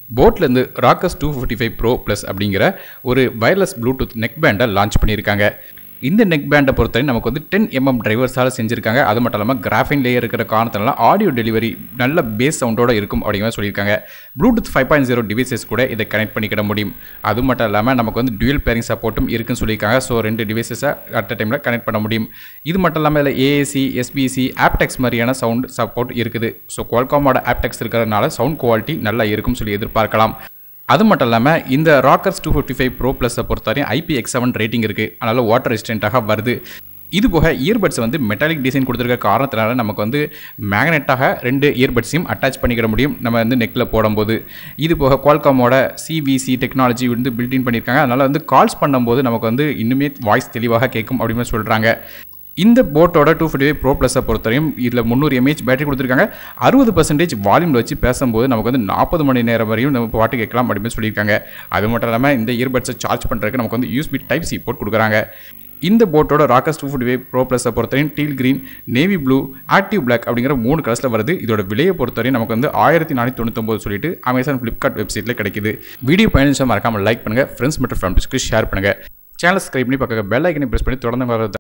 போட்லேருந்து Rockerz two fifty five pro plus அப்படிங்கிற ஒரு wireless Bluetooth neck பேண்டை லான்ச் பண்ணியிருக்காங்க இந்த நெக் பேண்டை பொறுத்தவரை நமக்கு வந்து டென் எம்எம் டிரைவர்ஸால் செஞ்சுருக்காங்க அது மட்டும் இல்லாமல் கிராஃபின் லேயர் இருக்கிற காரணத்தினால ஆடியோ டெலிவரி நல்ல பேஸ் சவுண்டோட இருக்கும் அப்படிங்கிற மாதிரி சொல்லியிருக்காங்க Bluetooth five point zero devices கூட இதை கனெக்ட் பண்ணிக்கிட முடியும் அது மட்டும் இல்லாமல் நமக்கு வந்து டுவல் பேரிங் சப்போர்ட்டும் இருக்குன்னு சொல்லியிருக்காங்க ஸோ ரெண்டு டிவைசஸை அட் அ டைமில் கனெக்ட் பண்ண முடியும் இது மட்டும் இல்லாமல் இதில் ஏஏசி எஸ்பிசி ஆப்டெக்ஸ் மாதிரியான சவுண்ட் சப்போர்ட் இருக்குது ஸோ குவால்காமோட ஆப்டெக்ஸ் இருக்கிறதுனால சவுண்ட் குவாலிட்டி நல்லா இருக்கும்னு சொல்லி எதிர்பார்க்கலாம் அது மட்டும் இல்லாமல் இந்த Rockerz two fifty five pro ப்ளஸை பொறுத்தவரையும் ஐபி எக்ஸ் செவன் ரேட்டிங் இருக்குது அதனால் வாட்டர் ரெசிஸ்டண்ட்டாக வருது இது போக இயர்பட்ஸ் வந்து மெட்டாலிக் டிசைன் கொடுத்துருக்க காரணத்தினால நமக்கு வந்து மேக்னெட்டாக ரெண்டு இயர்பட்ஸையும் அட்டாச் பண்ணிக்கிட முடியும் நம்ம வந்து நெக்கில் போடும்போது இது போக குவால்காமோட சிவிசி டெக்னாலஜி வந்து பில்டின் பண்ணியிருக்காங்க அதனால் வந்து கால்ஸ் பண்ணும்போது நமக்கு வந்து இன்னுமே வாய்ஸ் தெளிவாக கேட்கும் அப்படின்னு சொல்கிறாங்க இந்த போட்டோட டூ ஃபிஃப்டி ப்ரோ ப்ளஸை பொறுத்தவரையும் இதில் முந்நூறு எம்ஏஹெச் பேட்டரி கொடுத்துருக்காங்க அறுபது பர்சன்டேஜ் வால்யூமில் வச்சு பேசும்போது நமக்கு வந்து நாற்பது மணி நேரம் வரையும் நம்ம பாட்டு கேட்கலாம் அப்படின்னு சொல்லியிருக்காங்க அது மட்டும் இல்லாமல் இந்த இயர்பட்ஸை சார்ஜ் பண்ணுறதுக்கு நமக்கு வந்து யூஸ்பி டைப் சி போர்ட் கொடுக்குறாங்க இந்த போட்டோட ராக்கஸ் டூ ஃபிஃப்டி ப்ரோ ப்ளஸை பொறுத்தவரையும் teal green navy blue active black அப்படிங்கிற மூணு கலர்ஸில் வருது இதோட விலையை பொறுத்தவரையும் நமக்கு வந்து ஆயிரத்தி நானூற்றி தொண்ணூத்தொம்பது சொல்லிட்டு அமேசான் ஃப்ளிப்கார்ட் வெப்சைட்டில் கிடைக்குது வீடியோ பயணிச்சா மறக்காமல் லைக் பண்ணுங்கள் ஃப்ரெண்ட்ஸ் மற்றும் ஃபேமிலிஸ்க்கு ஷேர் பண்ணுங்கள் சேனல் சப்ஸ்கிரைப் பண்ணி பக்கம் பெல் ஐக்கனை ப்ரெஸ் பண்ணி தொடர்ந்து வர